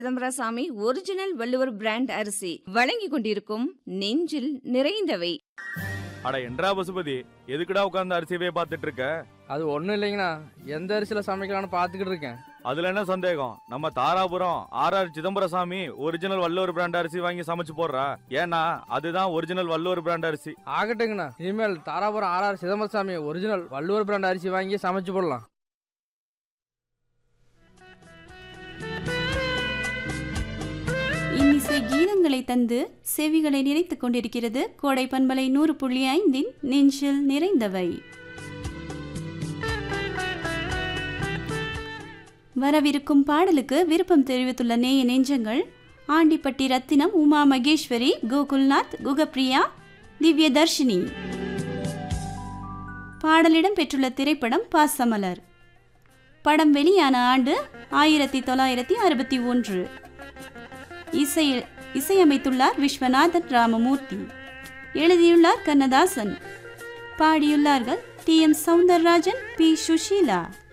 Chidambarasamy original Valluvar brand அரிசி வழங்கி கொண்டிருக்கும் நெஞ்சில் நிறைந்தவை அட என்றா பசுபதி எதுக்குடா உட்கார்ந்து அரிசியவே பார்த்துட்டு இருக்க அது ஒன்றும் இல்லைங்கண்ணா எந்த அரிசியில் சமைக்கலாம்னு பார்த்துக்கிட்டு இருக்கேன் அதுல என்ன சந்தேகம் நம்ம Dharapuram R R Chidambarasamy original Valluvar brand அரிசி வாங்கி சமைச்சு போடுறா ஏன்னா அதுதான் ஒரிஜினல் வள்ளுவர் பிராண்ட் அரிசி ஆகட்டுங்கண்ணா இனிமேல் Dharapuram RR Chidambarasamy original Valluvar brand அரிசி வாங்கி சமைச்சு போடலாம் இன்னிசை கீதங்களை தந்து செவிகளை நிறைத்துக் கொண்டிருக்கிறது கோடை பண்பலை நூறு புள்ளி ஐந்தின் நெஞ்சில் நிறைந்தவை வரவிருக்கும் பாடலுக்கு விருப்பம் தெரிவித்துள்ள நேய நெஞ்சங்கள் ஆண்டிப்பட்டி ரத்தினம் உமா மகேஸ்வரி கோகுல்நாத் குகப்பிரியா திவ்ய தர்ஷினி பாடலிடம் பெற்றுள்ள திரைப்படம் பாசமலர் படம் வெளியான ஆண்டு ஆயிரத்தி தொள்ளாயிரத்தி அறுபத்தி ஒன்று இசை இசையமைத்துள்ளார் விஸ்வநாதன் ராமமூர்த்தி எழுதியுள்ளார் கண்ணதாசன் பாடியுள்ளார்கள் T M Soundararajan P Sushila